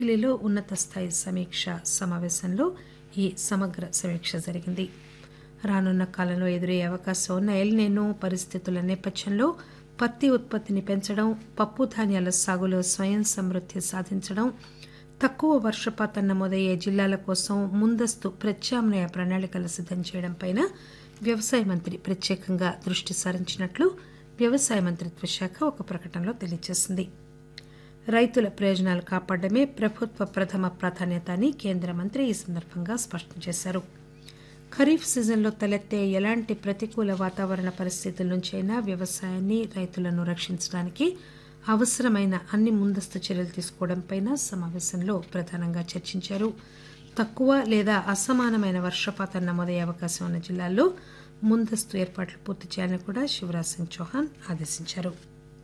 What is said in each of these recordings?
ఢిల్లీలో ఉన్నత స్థాయి సమీక్ష సమావేశంలో ఈ సమగ్ర సమీక్ష జరిగింది రానున్న కాలంలో ఎదురయ్యే అవకాశం ఉన్న ఎల్నేనో పరిస్థితుల నేపథ్యంలో పత్తి ఉత్పత్తిని పెంచడం పప్పు ధాన్యాల సాగులో స్వయం సమృద్ది సాధించడం తక్కువ వర్షపాతం నమోదయ్యే జిల్లాల కోసం ముందస్తు ప్రత్యామ్నాయ ప్రణాళికలు సిద్దం చేయడంపై వ్యవసాయ మంత్రి ప్రత్యేకంగా దృష్టి సారించినట్లు వ్యవసాయ మంత్రిత్వ శాఖ ఒక ప్రకటనలో తెలియజేసింది రైతుల ప్రయోజనాలు కాపాడమే ప్రభుత్వ ప్రథమ ప్రాధాన్యత అని కేంద్ర మంత్రి ఈ సందర్భంగా స్పష్టం చేశారు ఖరీఫ్ సీజన్లో తలెత్తే ఎలాంటి ప్రతికూల వాతావరణ పరిస్థితుల నుంచైనా వ్యవసాయాన్ని రైతులను రక్షించడానికి అవసరమైన అన్ని ముందస్తు చర్యలు తీసుకోవడంపై సమావేశంలో ప్రధానంగా చర్చించారు తక్కువ లేదా అసమానమైన వర్షపాతం నమోదయ్యే అవకాశం ఉన్న జిల్లాల్లో ముందస్తు ఏర్పాట్లు పూర్తి చేయాలని కూడా శివరాజ్ సింగ్ చౌహాన్ ఆదేశించారు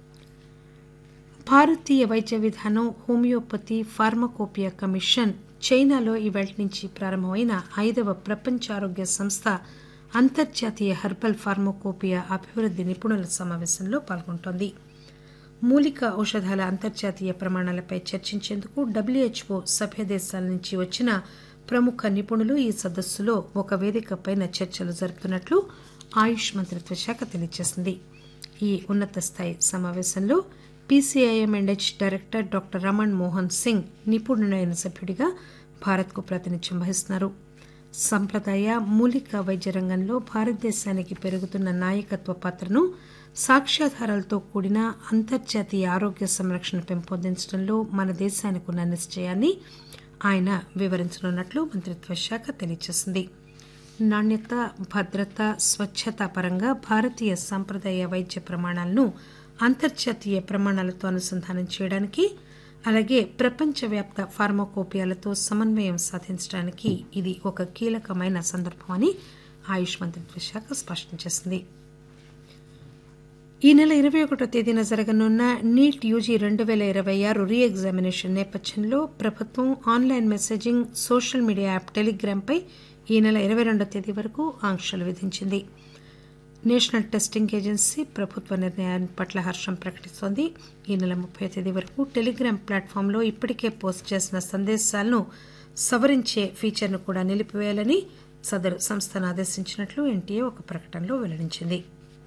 భారతీయ వైద్య విధానం హోమియోపతి ఫార్మకోపియా కమిషన్ చైనాలో ఈవేళ నుంచి ప్రారంభమైన ఐదవ ప్రపంచ ఆరోగ్య సంస్థ అంతర్జాతీయ హెర్బల్ ఫార్మకోపియా అభివృద్ది నిపుణుల సమావేశంలో పాల్గొంటోంది మూలిక ఔషధాల అంతర్జాతీయ ప్రమాణాలపై చర్చించేందుకు డబ్ల్యూహెచ్ఓ సభ్య దేశాల నుంచి వచ్చిన ప్రముఖ నిపుణులు ఈ సదస్సులో ఒక వేదికపై చర్చలు జరుపుతున్నట్లు ఆయుష్ మంత్రిత్వ శాఖ తెలియజేసింది ఈ ఉన్నత స్థాయి సమావేశంలో PCIM and H director doctor Raman Mohan Singh నిపుణుడైన సభ్యుడిగా భారత్కు ప్రాతినిధ్యం వహిస్తున్నారు సంప్రదాయ మూలిక వైద్య రంగంలో భారతదేశానికి పెరుగుతున్న నాయకత్వ పాత్రను సాక్ష్యాధారాలతో కూడిన అంతర్జాతీయ ఆరోగ్య సంరక్షణ పెంపొందించడంలో మన దేశానికి ఉన్న నిశ్చయాన్ని ఆయన వివరించనున్నట్లు మంత్రిత్వ శాఖ తెలియజేసింది నాణ్యత భద్రత స్వచ్ఛత పరంగా భారతీయ సంప్రదాయ వైద్య ప్రమాణాలను అంతర్జాతీయ ప్రమాణాలతో అనుసంధానం చేయడానికి అలాగే ప్రపంచవ్యాప్త ఫార్మకోపియాలతో సమన్వయం సాధించడానికి ఇది ఒక కీలకమైన సందర్భమని ఆయుష్ మంత్రిత్వ శాఖ స్పష్టం చేసింది ఈ నెల ఇరవై ఒకటో తేదీన జరగనున్న నీట్ యూజీ రెండు పేల ఇరవై ఆరు రీ ఎగ్జామినేషన్ నేపథ్యంలో ప్రభుత్వం online messaging social media app టెలిగ్రామ్పై ఈ నెల ఇరవై రెండో తేదీ వరకు ఆంక్షలు విధించింది నేషనల్ టెస్టింగ్ ఏజెన్సీ ప్రభుత్వ నిర్ణయాన్ని పట్ల హర్షం ప్రకటిస్తోంది ఈ నెల ముప్పై తేదీ వరకు టెలిగ్రామ్ ప్లాట్ఫామ్లో ఇప్పటికే పోస్ట్ చేసిన సందేశాలను సవరించే ఫీచర్ను కూడా నిలిపివేయాలని సదరు సంస్థను ఆదేశించినట్లు ఎన్టీఏ ఒక ప్రకటనలో వెల్లడించింది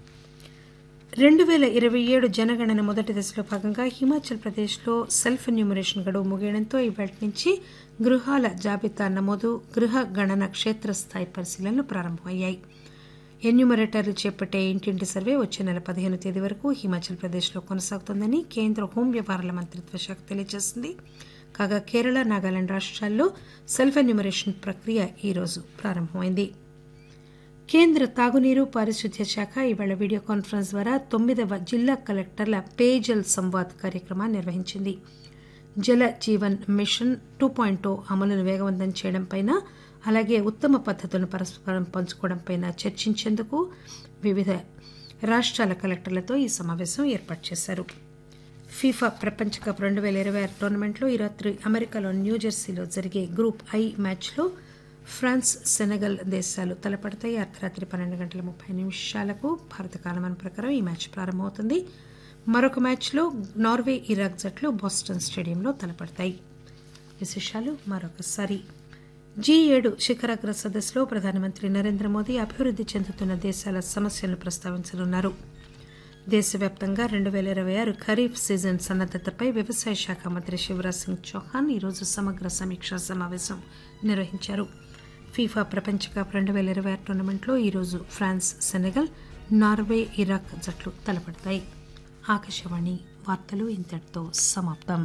రెండు పేల ఇరవై ఏడు జనగణన మొదటి దశలో భాగంగా హిమాచల్ ప్రదేశ్లో సెల్ఫ్ ఎన్యూమరేషన్ గడువు ముగియడంతో ఇవాటి నుంచి గృహాల జాబితా నమోదు గృహ గణన క్షేత్రస్థాయి పరిశీలనలు ప్రారంభమయ్యాయి ఎన్యూమరేటర్లు చేపట్టే ఇంటింటి సర్వే వచ్చే నెల పదిహేను తేదీ వరకు హిమాచల్ ప్రదేశ్లో కొనసాగుతోందని కేంద్ర హోం వ్యవహారాల మంత్రిత్వ శాఖ తెలియజేసింది కాగా కేరళ నాగాలాండ్ రాష్ట్రాల్లో సెల్ఫ్ ఎన్యూమరేషన్ ప్రక్రియ ఈరోజు ప్రారంభమైంది కేంద్ర తాగునీరు పారిశుద్ధ్య శాఖ ఇవాళ వీడియో కాన్ఫరెన్స్ ద్వారా తొమ్మిదవ జిల్లా కలెక్టర్ల పేజల్ సంవాద్ కార్యక్రమాన్ని నిర్వహించింది జల జీవన్ మిషన్ టూ పాయింట్ అమలును వేగవంతం చేయడంపై అలాగే ఉత్తమ పద్దతులను పరస్పరం పంచుకోవడంపై చర్చించేందుకు వివిధ రాష్ట్రాల కలెక్టర్లతో ఈ సమావేశం ఏర్పాటు చేశారు ఫీఫా ప్రపంచ కప్ రెండు పేల ఇరవై ఆరు టోర్నమెంట్లో ఈ రాత్రి అమెరికాలో న్యూజెర్సీలో జరిగే గ్రూప్ ఐ మ్యాచ్లో ఫ్రాన్స్ సెనెగల్ దేశాలు తలపడతాయి అర్ధరాత్రి పన్నెండు గంటల ముప్పై నిమిషాలకు భారత కాలమాన ప్రకారం ఈ మ్యాచ్ ప్రారంభమవుతుంది మరొక మ్యాచ్లో నార్వే ఇరాక్ జట్లు బోస్టన్ స్టేడియంలో తలపడతాయి విశేషాలు మరొకసారి జీ ఏడు శిఖరాగ్ర సదస్సులో ప్రధానమంత్రి నరేంద్ర మోదీ అభివృద్ది చెందుతున్న దేశాల సమస్యలను ప్రస్తావించనున్నారు దేశవ్యాప్తంగా రెండు పేల ఇరవై ఆరు ఖరీఫ్ సీజన్ సన్నద్దతపై వ్యవసాయ శాఖ మంత్రి శివరాజ్ సింగ్ చౌహాన్ ఈరోజు సమగ్ర సమీక్షా సమావేశం నిర్వహించారు ఫీఫా ప్రపంచ కప్ రెండు పేల ఇరవై ఆరు టోర్నమెంట్లో ఈరోజు ఫ్రాన్స్ సెనెగల్ నార్వే ఇరాక్ జట్లు తలపడతాయి ఆకాశవాణి వార్తలు ఇంతటితో సమాప్తం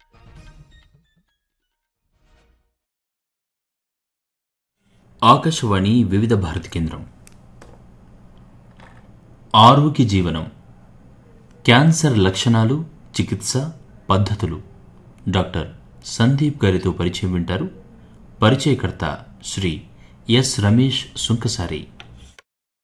ఆకాశవాణి వివిధ భారతి కేంద్రం ఆరోగ్య జీవనం క్యాన్సర్ లక్షణాలు చికిత్స పద్ధతులు డాక్టర్ సందీప్ గారితో పరిచయం వింటారు పరిచయకర్త శ్రీ ఎస్ రమేష్ సుంకసారి